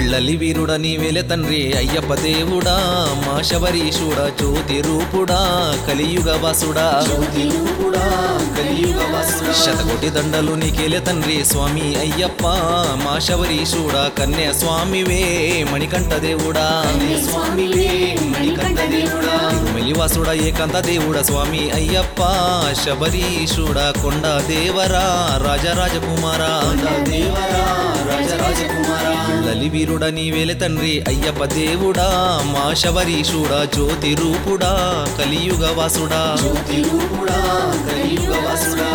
విళ్ళలి వీరుడ నీవేలే తండ్రి అయ్యప్ప దేవుడా మా శబరీషుడా జ్యోతి రూపుడా కలియుగ వాసుడా శతకోటి దండలు నీకేలే తండ్రి స్వామి అయ్యప్ప మా శబరీషుడా కన్య స్వామివే మణికంఠ దేవుడా మెలివాసుడా ఏకాంత దేవుడా స్వామి అయ్యప్ప శబరీషుడా కొండ దేవరా రాజరాజకుమారా దేవరా రాజరాజకుమారా లలి వీరుడా నీవేలే తండ్రి అయ్యప్ప దేవుడా మా శబరీషుడా జ్యోతి రూపుడా కలియుగ వాసుడా జ్యోతి రూపుడా కలియుగ వాసుడా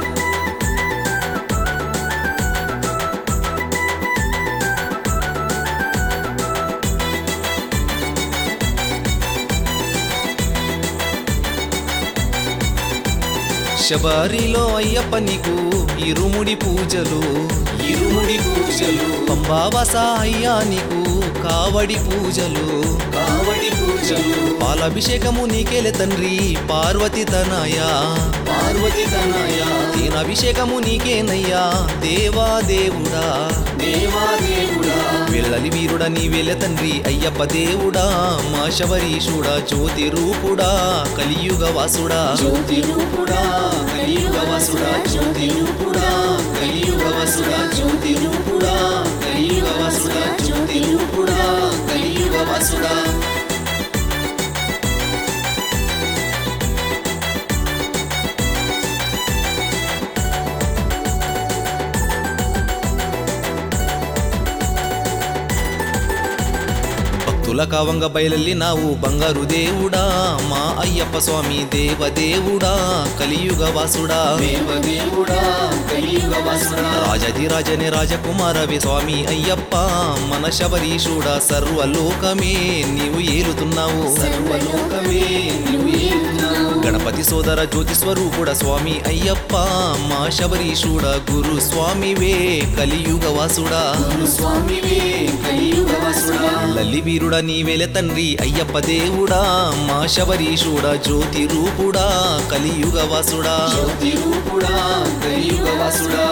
శబరిలో అయ్యప్ప నీకు ఇరుముడి పూజలు ఇరుముడి పూజలు పంబావస అయ్యా నీకు కావడి పూజలు కావడి పూజలు పాలాభిషేకము నీకేలే తండ్రి పార్వతి తనయా పార్వతి తనయా దీనాభిషేకము నీకేనయ్యా దేవా దేవుడా దేవా దేవుడా వెళ్ళలి వీరుడా నీవేలే తండ్రి అయ్యప్ప దేవుడా మా శబరీషుడా జ్యోతి రూపుడా కలియుగ వాసుడా జ్యోతి రూపుడా కలియుగ వాసుడా జ్యోతి రూపుడా కలియుగ వాసుడా జ్యోతి రూపుడా కలియుగ వాసుడా జ్యోతి రూపుడా కలియుగ వాసుడా భక్తుల కావంగ బయలెల్లినావు బంగారు దేవుడా మా అయ్యప్ప స్వామి దేవదేవుడా కలియుగ వాసుడా దేవదేవుడా కలియుగ వాసుడా రాజధిరాజనే రాజకుమారవి స్వామి అయ్యప్ప మన శబరీషుడా సర్వలోకమే నీవు ఏలుతున్నావు సర్వలోకమే నీవు ఏలుతున్నావు గణపతి సోదర జ్యోతి స్వరూపుడ స్వామి అయ్యప్ప మా శబరీషుడా గురు స్వామివే కలియుగ వాసుడా గురు స్వామివే కలియుగ వాసుడా లల్లి వీరుడా నీవేలే తండ్రి అయ్యప్ప దేవుడా మా శబరీషుడా జ్యోతి రూపుడా కలియుగ వాసుడా జ్యోతి రూపుడా కలియుగ వాసుడా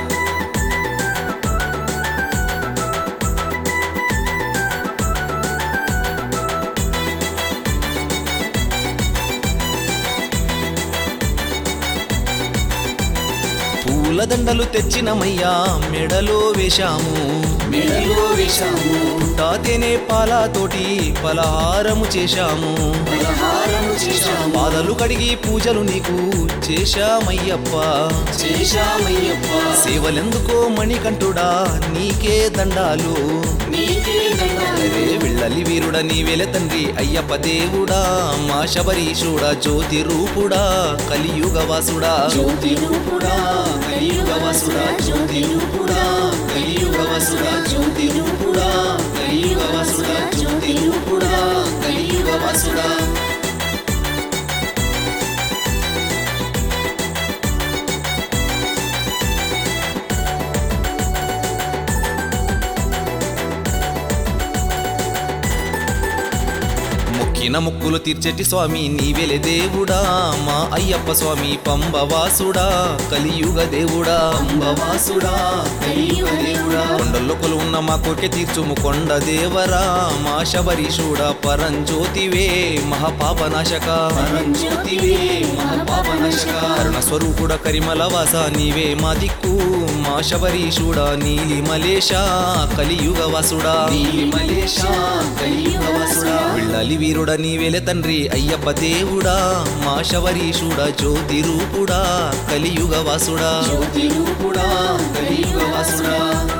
పూలదండలు తెచ్చినమయ్యా మెడలో వేశాము మెడలో వేశాము పుట్టాతేనే పాలతోటి పలహారము చేశాము పలహారము చేశాము పాదలు కడిగి పూజలు నీకు చేశామయ్యప్ప చేశామయ్యప్ప సేవలెందుకో మణికంఠుడా నీకే దండాలు నీకే దండాలు వెళ్ళలి వీరుడా నీవేలే తండ్రి అయ్యప్ప దేవుడా మా శబరీషుడా జ్యోతి రూపుడా కలియుగ వాసుడా జ్యోతి రూపుడా కలియుగ వాసుడా జ్యోతి రూపుడా కలియుగ వాసుడా జ్యోతి రూపుడా కలియుగ వాసుడా జ్యోతి రూపుడా కలియుగ వాసుడా మొక్కిన ముక్కులు తీర్చెట్టి స్వామి నీవెలే దేవుడా మా అయ్యప్ప స్వామి పంబవాసుడా కలియుగ దేవుడా పంబవాసుడా కలియుగ దేవుడా కొండల్లో కొలువున్న మా కోరిక తీర్చుము కొండ దేవరా మా శబరీషుడా పరంజ్యోతివే మహాపాపనాశక పరంజ్యోతివే మహాపాపనాశక కరుణ స్వరూపుడ కరిమల వాస నీవే మా దిక్కు మా శబరీషుడా నీలి మలేష కలియుగ వాసుడా నీలి మలేష కలియుగ వాసుడా వెళ్ళాలి వీరుడా నీవేలే తండ్రి అయ్యప్ప దేవుడా మా శబరీషుడా జ్యోతి రూపుడా కలియుగ వాసుడా జ్యోతి రూపుడా కలియుగ వాసుడా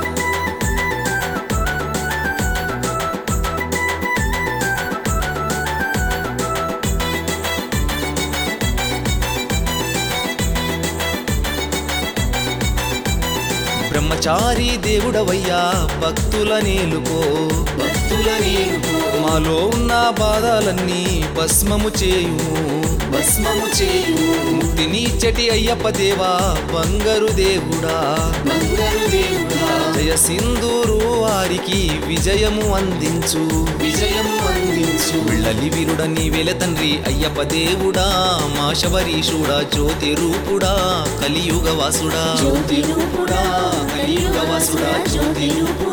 బ్రహ్మచారి దేవుడవయ్యా భక్తుల నేలుకో భక్తుల నేలుకో మాలో ఉన్న బాధలన్నీ భస్మము చేయుము భస్మము చేయుము ముక్తిని చెటి అయ్యప్ప దేవా బంగారు దేవుడా బంగారు దేవుడా జయ సింధూరు వారికి విజయము అందించు విజయము అందించు వెళ్ళలి వీరుడ నీవేల తండ్రి అయ్యప్ప దేవుడా మా శబరీషుడా జ్యోతి రూపుడా కలియుగ వాసుడా జ్యోతి రూపుడా కలియుగ వాసుడా జ్యోతి రూపుడా